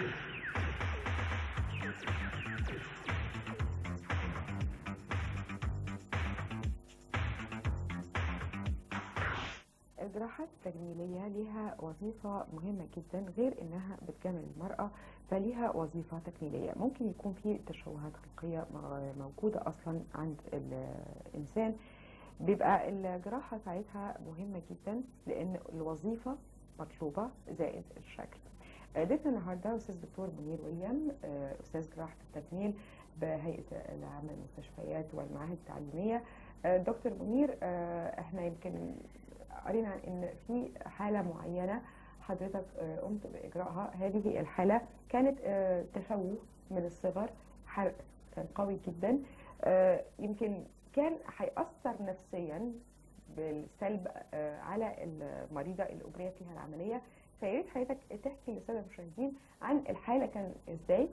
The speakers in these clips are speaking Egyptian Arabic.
الجراحات التجميلية ليها وظيفة مهمة جدا غير انها بتجمل المرأة فليها وظيفة تكميلية ممكن يكون في تشوهات خلقية م- موجودة اصلا عند الانسان بيبقى الجراحة ساعتها مهمة جدا لان الوظيفة مطلوبة زائد الشكل آه، ضيفنا النهارده استاذ دكتور منير ويليام آه، استاذ جراحة التجميل بهيئة العمل المستشفيات والمعاهد التعليمية آه، دكتور منير آه، احنا يمكن قرينا عن ان في حاله معينه حضرتك آه، قمت باجراءها هذه الحاله كانت آه، تشوه من الصغر حرق كان قوي جدا آه، يمكن كان هيأثر نفسيا بالسلب آه، على المريضه اللي اجري فيها العمليه فيا ريت حضرتك تحكي للساده المشاهدين عن الحاله كان ازاي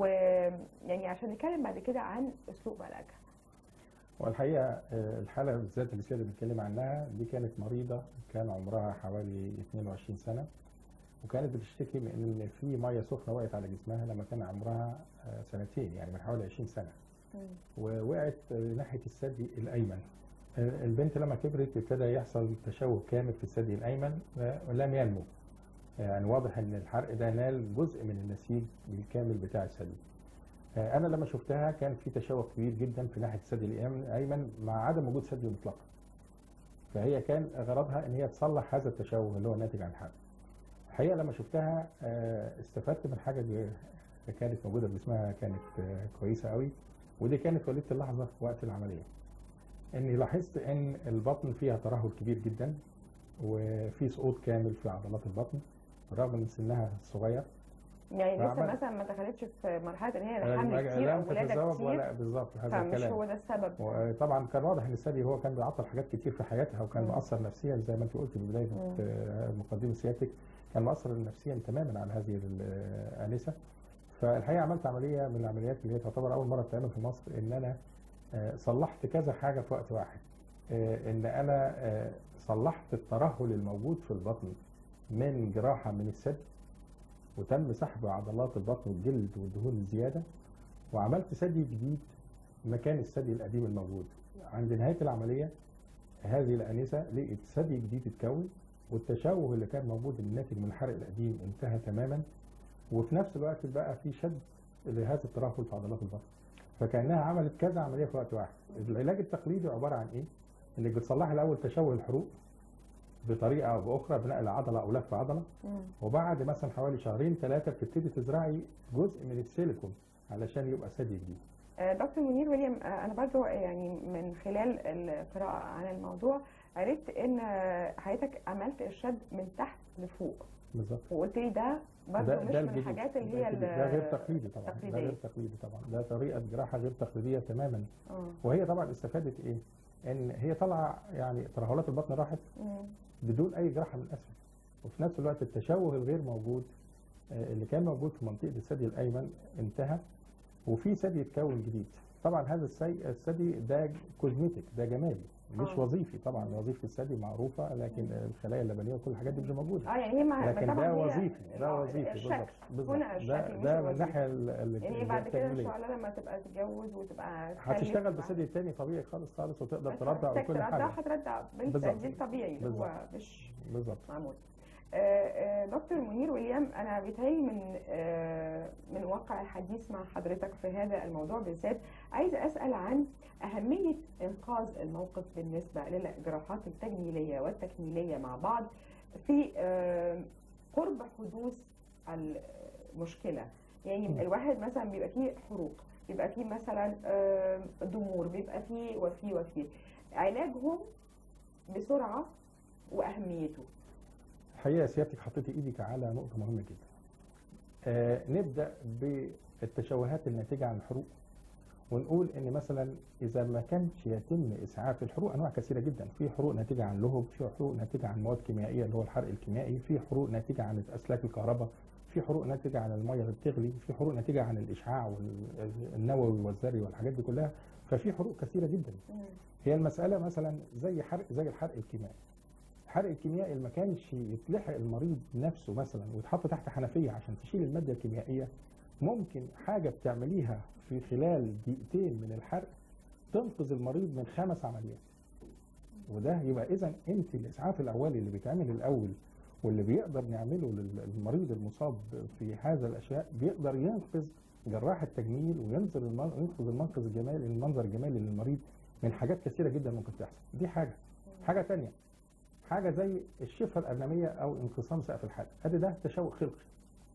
ويعني عشان نتكلم بعد كده عن اسلوب علاجها. والحقيقه آه، الحاله بالذات اللي سيادة بنتكلم عنها دي كانت مريضه كان عمرها حوالي 22 سنه وكانت بتشتكي من ان في ميه سخنه وقعت على جسمها لما كان عمرها آه، سنتين يعني من حوالي 20 سنه ووقعت آه، ناحيه الثدي الايمن آه، البنت لما كبرت ابتدى يحصل تشوه كامل في الثدي الايمن آه، ولم ينمو يعني واضح ان الحرق ده نال جزء من النسيج بالكامل بتاع الثدي آه، انا لما شفتها كان في تشوه كبير جدا في ناحيه الثدي الأيمن- الايمن مع عدم وجود ثدي مطلقا فهي كان غرضها ان هي تصلح هذا التشوه اللي هو ناتج عن الحرق الحقيقه لما شفتها آه، استفدت من حاجه دي كانت موجوده في جسمها كانت آه، كويسه قوي ودي كانت وليده اللحظه في وقت العمليه اني لاحظت ان البطن فيها ترهل كبير جدا وفي سقوط كامل في عضلات البطن رغم ان سنها صغير يعني لسه فعمل- مثلا ما دخلتش في مرحله ان هي حمل كتير لم او ولاده تتزوج كتير ولا بالظبط هذا فمش الكلام هو ده السبب وطبعا كان واضح ان الثدي هو كان بيعطل حاجات كتير في حياتها وكان مم. مؤثر نفسيا زي ما انت قلت في بدايه مم. آه، مقدمه سيادتك كان مؤثر نفسيا تماما على هذه الانسه فالحقيقه عملت عمليه من العمليات اللي هي تعتبر اول مره بتعمل في مصر ان انا آه، صلحت كذا حاجه في وقت واحد آه، ان انا آه، صلحت الترهل الموجود في البطن من جراحه من الثدي وتم سحب عضلات البطن والجلد والدهون الزياده وعملت ثدي جديد مكان الثدي القديم الموجود عند نهايه العمليه هذه الانسه لقيت ثدي جديد اتكون والتشوه اللي كان موجود الناتج من الحرق القديم انتهى تماما وفي نفس الوقت بقى في شد لهذا الترهل في عضلات البطن فكانها عملت كذا عمليه في وقت واحد العلاج التقليدي عباره عن ايه انك بتصلحي الاول تشوه الحروق بطريقه او باخرى بنقل عضله او لف عضله مم. وبعد مثلا حوالي شهرين ثلاثه بتبتدي تزرعي جزء من السيليكون علشان يبقى ثدي جديد آه، دكتور منير ويليام آه، انا برضو يعني من خلال القراءه عن الموضوع عرفت ان آه، حضرتك عملت الشد من تحت لفوق بالظبط وقلت لي ده برضو ده مش ده من الجديد الحاجات اللي ده هي الجديد. ال- ده غير تقليدي طبعا ده التقليدية. غير تقليدي طبعا ده طريقه جراحه غير تقليديه تماما آه. وهي طبعا استفادت ايه؟ ان هي طالعه يعني ترهلات البطن راحت مم. بدون اي جراحه من الاسفل وفي نفس الوقت التشوه الغير موجود آه، اللي كان موجود في منطقه الثدي الايمن انتهى وفي ثدي اتكون جديد طبعا هذا السي- الثدي ده كوزميتك ده جمالي مش آه. وظيفي طبعا وظيفه الثدي معروفه لكن الخلايا اللبنيه وكل الحاجات دي مش موجوده اه يعني هي مع لكن طبعا ده هي- وظيفي ده آه، وظيفي الشكل بالظبط هنا بالظبط الشكل ده مش ده من الوظيفة. الناحيه ال- ال- يعني بعد كده ان التجميلية. شاء الله لما تبقى تتجوز وتبقى تخلف هتشتغل وبعد- بالثدي التاني طبيعي خالص خالص وتقدر بس ترضع هتحتاج وكل ترضع حاجه هترضع بالظبط. بالتسجيل طبيعي اللي هو بالظبط. مش بالظبط معمول آه، آه، دكتور منير ويليام انا بيتهيألي من آه، من واقع الحديث مع حضرتك في هذا الموضوع بالذات عايزه اسال عن اهميه انقاذ الموقف بالنسبه للجراحات التجميليه والتكميليه مع بعض في آه، قرب حدوث المشكله يعني م. الواحد مثلا بيبقى فيه حروق بيبقى فيه مثلا آه، ضمور بيبقى فيه وفيه وفيه علاجهم بسرعه واهميته الحقيقه سيادتك حطيتي ايدك على نقطه مهمه جدا آه نبدا بالتشوهات الناتجه عن الحروق ونقول ان مثلا اذا ما كانش يتم اسعاف الحروق انواع كثيره جدا في حروق ناتجه عن لهب في حروق ناتجه عن مواد كيميائيه اللي هو الحرق الكيميائي في حروق ناتجه عن اسلاك الكهرباء في حروق ناتجه عن الميه اللي بتغلي في حروق ناتجه عن الاشعاع والنووي والذري والحاجات دي كلها ففي حروق كثيره جدا هي المساله مثلا زي حرق زي الحرق الكيميائي الحرق الكيميائي اللي ما كانش يتلحق المريض نفسه مثلا ويتحط تحت حنفيه عشان تشيل الماده الكيميائيه ممكن حاجه بتعمليها في خلال دقيقتين من الحرق تنقذ المريض من خمس عمليات وده يبقى اذا انت الاسعاف الاولي اللي بيتعمل الاول واللي بيقدر نعمله للمريض المصاب في هذا الاشياء بيقدر ينقذ جراح التجميل وينزل المن- ينقذ المنقذ الجمالي المنظر الجمالي للمريض من حاجات كثيره جدا ممكن تحصل دي حاجه حاجه تانية حاجه زي الشفه الارنبيه او انقسام سقف الحلق ادي ده تشوه خلقي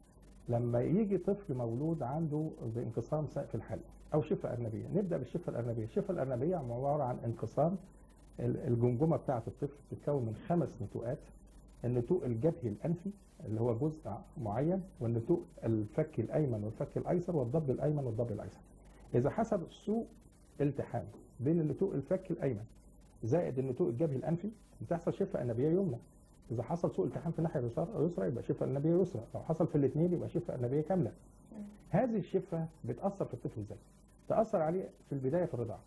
لما يجي طفل مولود عنده بانقسام سقف الحلق او شفه ارنبيه نبدا بالشفه الارنبيه الشفه الارنبيه عباره عن انقسام ال- الجمجمه بتاعه الطفل بتتكون من خمس نتوءات النتوء الجبهي الانفي اللي هو جزء معين والنتوء الفك الايمن والفك الايسر والضب الايمن والضب الايسر اذا حصل سوء التحام بين النتوء الفك الايمن زائد النتوء الجبهي الانفي بتحصل شفه انبيه يمنى اذا حصل سوء التحام في الناحيه اليسار او يسرى يبقى شفه انبيه يسرى لو حصل في الاثنين يبقى شفه انبيه كامله هذه الشفه بتاثر في الطفل ازاي تاثر عليه في البدايه في الرضاعه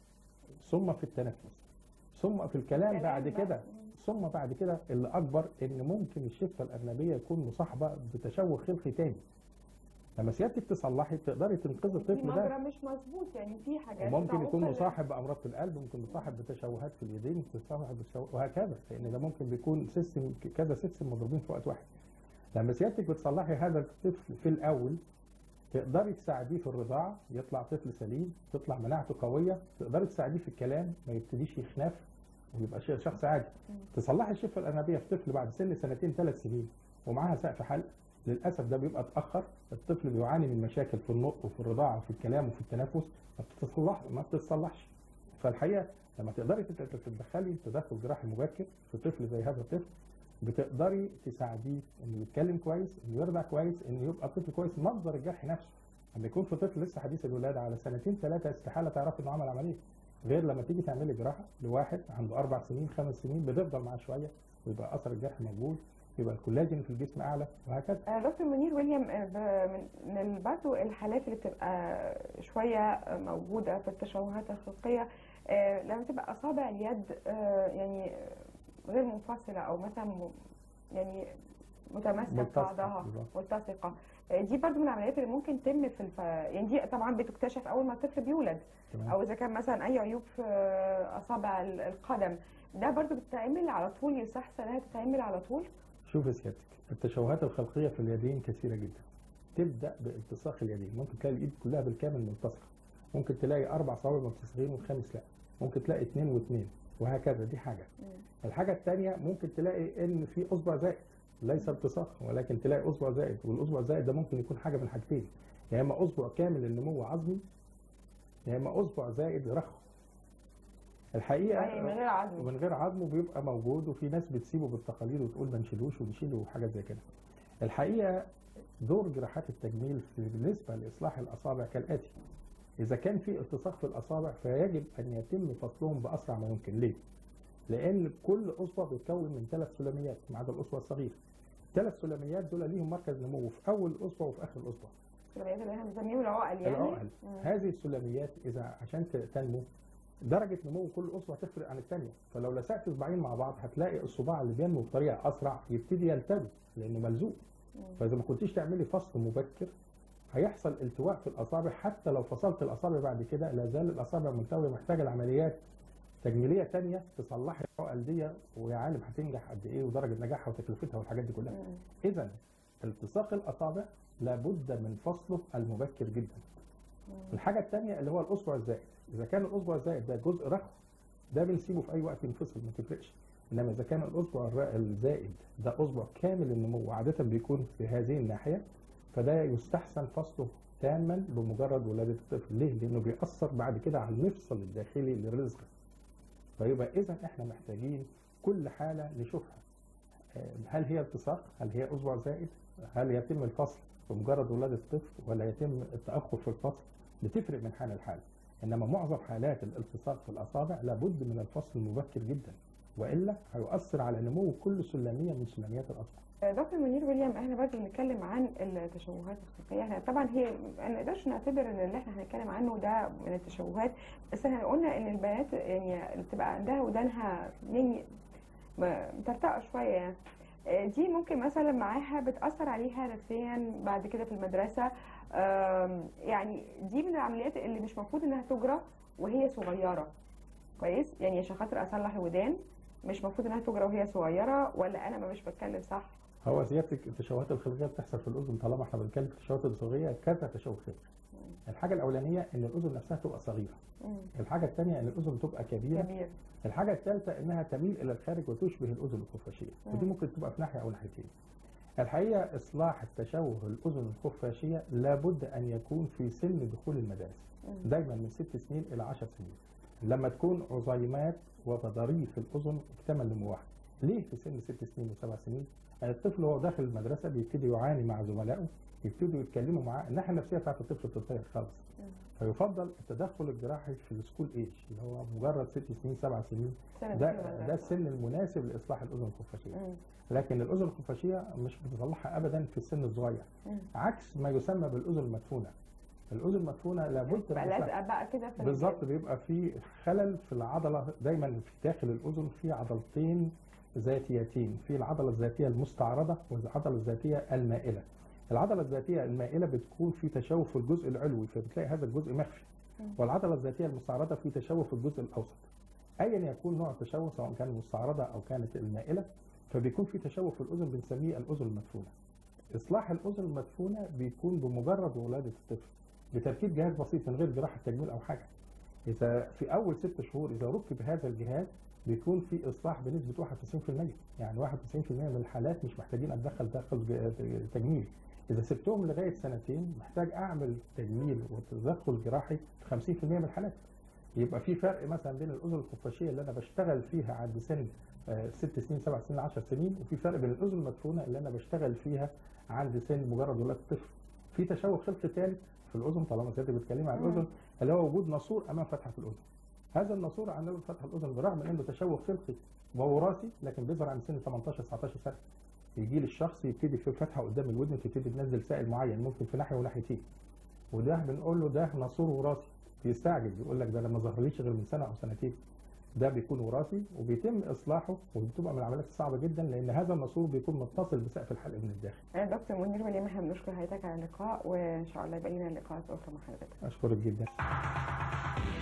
ثم في التنفس ثم في الكلام كلام بعد بقى. كده ثم بعد كده اللي اكبر ان ممكن الشفه الارنبيه يكون مصاحبه بتشوه خلقي تاني لما سيادتك تصلحي تقدري تنقذي في الطفل ده مجرى مش مظبوط يعني في حاجات وممكن يكون ضعيفة مصاحب بامراض في القلب ممكن مصاحب بتشوهات في اليدين ممكن مصاحب بتشوه وهكذا لان ده ممكن بيكون سيستم كذا سيستم مضروبين في وقت واحد لما سيادتك بتصلحي هذا الطفل في الاول تقدري تساعديه في الرضاعه يطلع طفل سليم تطلع مناعته قويه تقدري تساعديه في الكلام ما يبتديش يخنف ويبقى شيء- شخص عادي مم. تصلحي الشفه الارنبيه في طفل بعد سن سنتين ثلاث سنين ومعاها سقف حلق للاسف ده بيبقى اتاخر الطفل بيعاني من مشاكل في النطق وفي الرضاعه وفي الكلام وفي التنفس ما بتتصلح ما بتتصلحش فالحقيقه لما تقدري تت- تت- تتدخلي تدخل جراحي مبكر في طفل زي هذا الطفل بتقدري تساعديه انه يتكلم كويس انه يرضع كويس انه يبقى طفل كويس منظر الجرح نفسه لما يكون في طفل لسه حديث الولاده على سنتين ثلاثه استحاله تعرفي انه عمل عمليه غير لما تيجي تعملي جراحه لواحد عنده اربع سنين خمس سنين بتفضل معاه شويه ويبقى اثر الجرح موجود يبقى الكولاجين في الجسم اعلى وهكذا آه، دكتور منير ويليام آه، ب- من- من برضو الحالات اللي بتبقى شوية آه، موجودة في التشوهات الخلقية آه، لما تبقى أصابع اليد آه، يعني غير منفصلة أو مثلا م- يعني متماسكة في ملتصقة بعضها بالظبط. ملتصقة آه، دي برضو من العمليات اللي ممكن تتم في الف... يعني دي طبعا بتكتشف أول ما الطفل بيولد تمام أو إذا كان مثلا أي عيوب في آه، أصابع ال- القدم ده برضو بتتعمل على طول يستحسن إنها تتعمل على طول شوف سيادتك التشوهات الخلقيه في اليدين كثيره جدا تبدا بالتصاق اليدين ممكن تلاقي الايد كلها بالكامل ملتصقه ممكن تلاقي اربع صوابع ملتصقين والخامس لا ممكن تلاقي اثنين واثنين وهكذا دي حاجه الحاجه الثانيه ممكن تلاقي ان في اصبع زائد ليس التصاق ولكن تلاقي اصبع زائد والاصبع الزائد ده ممكن يكون حاجه من حاجتين يا اما اصبع كامل النمو عظمي يا اما اصبع زائد رخو الحقيقه يعني من غير عزم ومن غير عظمه بيبقى موجود وفي ناس بتسيبه بالتقاليد وتقول ما نشيلوش ونشيله وحاجات زي كده. الحقيقه دور جراحات التجميل في بالنسبه لاصلاح الاصابع كالاتي. اذا كان في التصاق في الاصابع فيجب ان يتم فصلهم باسرع ما يمكن، ليه؟ لان كل اصبع بيتكون من ثلاث سلميات ما عدا الاصبع الصغير. الثلاث سلميات دول ليهم مركز نمو في اول اصبع وفي اخر الاصبع. السلميات اللي احنا بنسميهم العقل يعني العقل مم. هذه السلميات اذا عشان ت- تنمو درجه نمو كل اصبع تفرق عن الثانيه فلو لسعت اصبعين مع بعض هتلاقي الصباع اللي بينمو بطريقه اسرع يبتدي يلتوي لانه ملزوق مم. فاذا ما كنتيش تعملي فصل مبكر هيحصل التواء في الاصابع حتى لو فصلت الاصابع بعد كده لا زال الاصابع ملتويه محتاجه لعمليات تجميليه ثانيه تصلحي العقل دي ويا عالم هتنجح قد ايه ودرجه نجاحها وتكلفتها والحاجات دي كلها مم. اذا التصاق الاصابع لابد من فصله المبكر جدا مم. الحاجه الثانيه اللي هو الاصبع الزائد اذا كان الاصبع الزائد ده جزء رخو ده بنسيبه في اي وقت ينفصل ما تفرقش انما اذا كان الاصبع الر- الزائد ده اصبع كامل النمو وعاده بيكون في هذه الناحيه فده يستحسن فصله تاما بمجرد ولاده الطفل ليه؟ لانه بيأثر بعد كده على المفصل الداخلي للرزق فيبقى اذا احنا محتاجين كل حاله نشوفها آه، هل هي التصاق؟ هل هي اصبع زائد؟ هل يتم الفصل بمجرد ولاده الطفل ولا يتم التاخر في الفصل؟ بتفرق من حاله لحاله انما معظم حالات الالتصاق في الاصابع لابد من الفصل المبكر جدا والا هيؤثر على نمو كل سلميه من سلميات الاصبع دكتور منير ويليام احنا برضه بنتكلم عن التشوهات الخلقيه احنا طبعا هي ما نقدرش نعتبر ان اللي احنا هنتكلم عنه ده من التشوهات بس احنا قلنا ان البنات يعني اللي بتبقى عندها ودانها يعني م- مطرطقه شويه يعني آه، دي ممكن مثلا معاها بتاثر عليها نفسيا بعد كده في المدرسه آم، يعني دي من العمليات اللي مش المفروض انها تجرى وهي صغيره كويس يعني عشان خاطر اصلح الودان مش المفروض انها تجرى وهي صغيره ولا انا ما مش بتكلم صح هو سيادتك التشوهات الخلقيه بتحصل في الاذن طالما احنا بنتكلم في التشوهات الصغيره كذا تشوه خلقي. الحاجه الاولانيه ان الاذن نفسها تبقى صغيره. مم. الحاجه الثانيه ان الاذن تبقى كبيره. كبير الحاجه الثالثه انها تميل الى الخارج وتشبه الاذن الخفاشيه مم. ودي ممكن تبقى في ناحيه او ناحيتين. الحقيقه اصلاح التشوه الاذن الخفاشيه لابد ان يكون في سن دخول المدارس. مم. دايما من ست سنين الى عشر سنين لما تكون عظيمات وتضاريس الاذن اكتمل نموها ليه في سن ست سنين وسبع سنين يعني الطفل وهو داخل المدرسه بيبتدي يعاني مع زملائه يبتدوا يتكلموا معاه الناحيه النفسيه بتاعت الطفل بتتغير خالص مم. فيفضل التدخل الجراحي في السكول ايج اللي هو مجرد ست سنين سبع سنين سنة ده دخول المدرسة. ده السن المناسب لاصلاح الاذن الخفاشيه مم. لكن الاذن الخفاشيه مش بتصلحها ابدا في السن الصغير مم. عكس ما يسمى بالاذن المدفونه الاذن المدفونه لابد تبقى من إصلاح- لازقه بقى كده في بالظبط الجلد. بيبقى في خلل في العضله دايما في داخل الاذن في عضلتين ذاتيتين في العضله الذاتيه المستعرضه والعضله الذاتيه المائله العضله الذاتيه المائله بتكون في تشوه في الجزء العلوي فبتلاقي هذا الجزء مخفي مم. والعضله الذاتيه المستعرضه في تشوه في الجزء الاوسط ايا يكون نوع التشوه سواء كان المستعرضه او كانت المائله فبيكون في تشوه في الاذن بنسميه الاذن المدفونه اصلاح الاذن المدفونه بيكون بمجرد ولاده الطفل بتركيب جهاز بسيط من غير جراحه تجميل او حاجه اذا في اول ست شهور اذا ركب هذا الجهاز بيكون في اصلاح بنسبه 91% يعني 91% من الحالات مش محتاجين اتدخل تدخل ج- تجميل اذا سبتهم لغايه سنتين محتاج اعمل تجميل وتدخل جراحي في 50% من الحالات يبقى في فرق مثلا بين الاذن الخفاشيه اللي انا بشتغل فيها عند سن آه، ست سنين سبع سنين 10 سنين وفي فرق بين الاذن المدفونه اللي انا بشتغل فيها عند سن مجرد ولاده الطفل في تشوه خلقي ثالث في الاذن طالما سيادتك بتتكلمي عن مم. الاذن اللي هو وجود ناسور امام فتحه الاذن هذا الناسور عند فتحه الاذن برغم من انه تشوه خلقي ووراثي لكن بيظهر عند سن 18 19 سنه يجي لي الشخص يبتدي في فتحه قدام الودن تبتدي تنزل سائل معين ممكن في ناحيه وناحيتين وده بنقول له ده ناسور وراثي بيستعجل يقول لك ده انا ما ظهرليش غير من سنه او سنتين ده بيكون وراثي وبيتم اصلاحه وبتبقى من العمليات الصعبه جدا لان هذا الناسور بيكون متصل بسقف الحلق من الداخل آه، دكتور منير وليم احنا بنشكر حضرتك على اللقاء وان شاء الله يبقى لنا لقاءات اخرى مع حضرتك اشكرك جدا